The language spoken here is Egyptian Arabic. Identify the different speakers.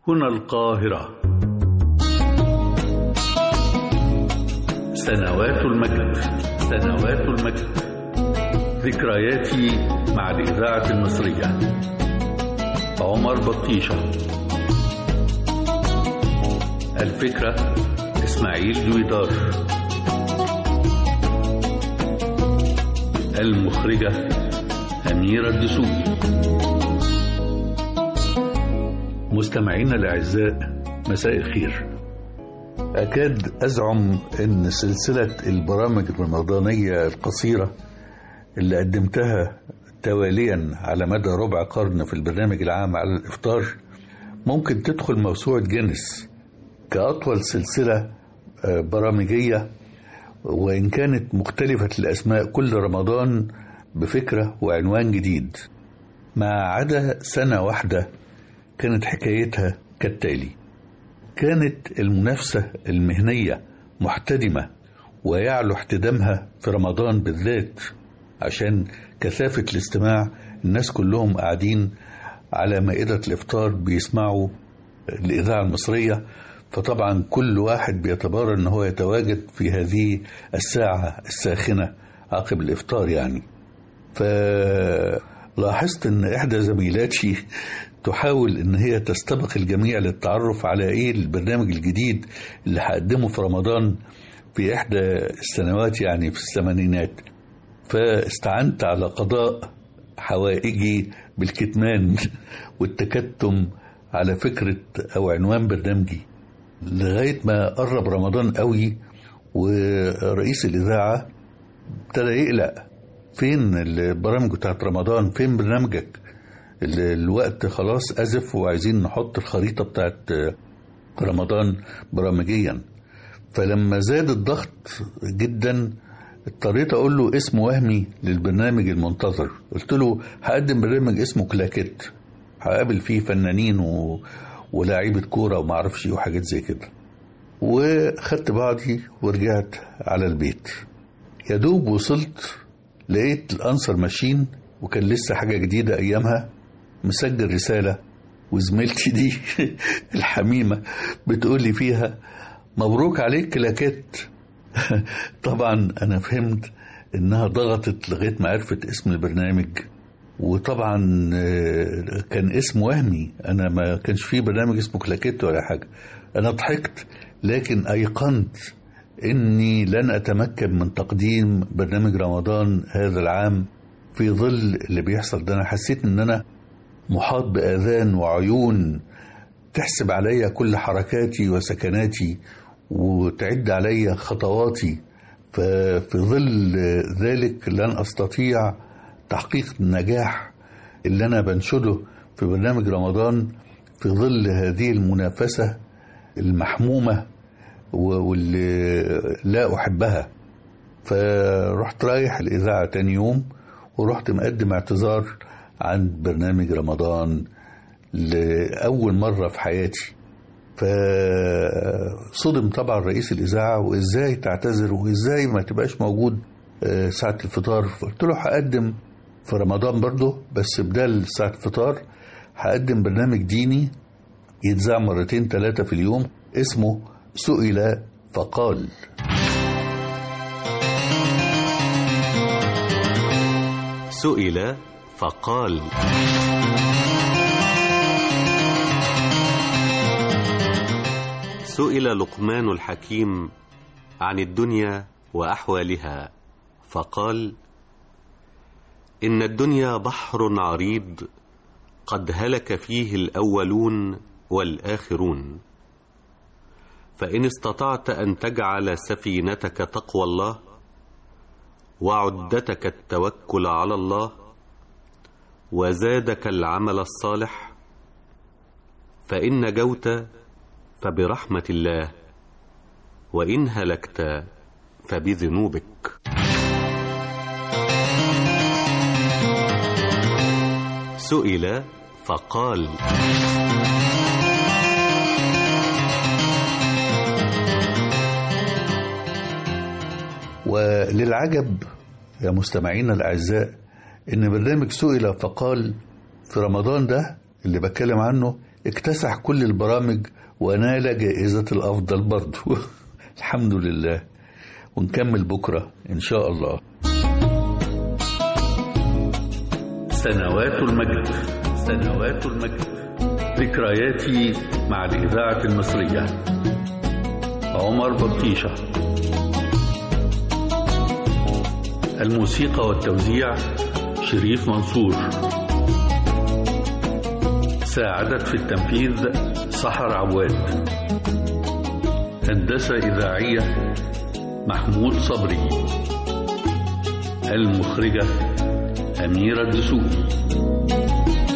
Speaker 1: هنا القاهرة سنوات المجد سنوات المجد ذكرياتي مع الإذاعة المصرية عمر بطيشة الفكرة إسماعيل دويدار المخرجة أميرة الدسوقي مستمعينا الأعزاء مساء الخير أكاد أزعم أن سلسلة البرامج الرمضانية القصيرة اللي قدمتها تواليا على مدى ربع قرن في البرنامج العام على الإفطار ممكن تدخل موسوعة جينيس كأطول سلسلة برامجية وإن كانت مختلفة الأسماء كل رمضان بفكرة وعنوان جديد ما عدا سنة واحدة كانت حكايتها كالتالي كانت المنافسة المهنية محتدمة ويعلو احتدامها في رمضان بالذات عشان كثافة الاستماع الناس كلهم قاعدين على مائدة الإفطار بيسمعوا الإذاعة المصرية فطبعا كل واحد بيتبارى ان هو يتواجد في هذه الساعة الساخنة عقب الإفطار يعني فلاحظت ان إحدى زميلاتي تحاول ان هي تستبق الجميع للتعرف على ايه البرنامج الجديد اللي هقدمه في رمضان في احدى السنوات يعني في الثمانينات فاستعنت على قضاء حوائجي بالكتمان والتكتم على فكرة او عنوان برنامجي لغاية ما قرب رمضان قوي ورئيس الإذاعة ابتدى يقلق فين البرامج بتاعت رمضان فين برنامجك الوقت خلاص أزف وعايزين نحط الخريطة بتاعت رمضان برامجيا فلما زاد الضغط جدا اضطريت اقول له اسم وهمي للبرنامج المنتظر قلت له هقدم برنامج اسمه كلاكيت هقابل فيه فنانين و... ولاعيبة كورة وما اعرفش ايه وحاجات زي كده وخدت بعضي ورجعت على البيت يا دوب وصلت لقيت الانسر ماشين وكان لسه حاجة جديدة ايامها مسجل رسالة وزميلتي دي الحميمة بتقول لي فيها مبروك عليك كلاكيت طبعا انا فهمت انها ضغطت لغايه ما عرفت اسم البرنامج وطبعا كان اسم وهمي انا ما كانش فيه برنامج اسمه كلاكيت ولا حاجه انا ضحكت لكن ايقنت اني لن اتمكن من تقديم برنامج رمضان هذا العام في ظل اللي بيحصل ده انا حسيت ان انا محاط باذان وعيون تحسب عليا كل حركاتي وسكناتي وتعد عليا خطواتي ففي ظل ذلك لن استطيع تحقيق النجاح اللي انا بنشده في برنامج رمضان في ظل هذه المنافسه المحمومه واللي لا احبها فرحت رايح الاذاعه تاني يوم ورحت مقدم اعتذار عن برنامج رمضان لاول مره في حياتي فصدم طبعا رئيس الاذاعه وازاي تعتذر وازاي ما تبقاش موجود ساعه الفطار قلت له هقدم في رمضان برضه بس بدال ساعه الفطار هقدم برنامج ديني يتذاع مرتين ثلاثه في اليوم اسمه سئل فقال
Speaker 2: سئل فقال سئل لقمان الحكيم عن الدنيا واحوالها فقال ان الدنيا بحر عريض قد هلك فيه الاولون والاخرون فان استطعت ان تجعل سفينتك تقوى الله وعدتك التوكل على الله وزادك العمل الصالح فان نجوت فبرحمة الله وإن هلكت فبذنوبك سئل فقال
Speaker 1: وللعجب يا مستمعينا الأعزاء إن برنامج سئل فقال في رمضان ده اللي بتكلم عنه اكتسح كل البرامج ونال جائزة الأفضل برضو الحمد لله ونكمل بكرة إن شاء الله سنوات المجد سنوات المجد ذكرياتي مع الإذاعة المصرية عمر بطيشة الموسيقى والتوزيع شريف منصور ساعدت في التنفيذ سحر عواد هندسة إذاعية محمود صبري المخرجة أميرة الدسوقي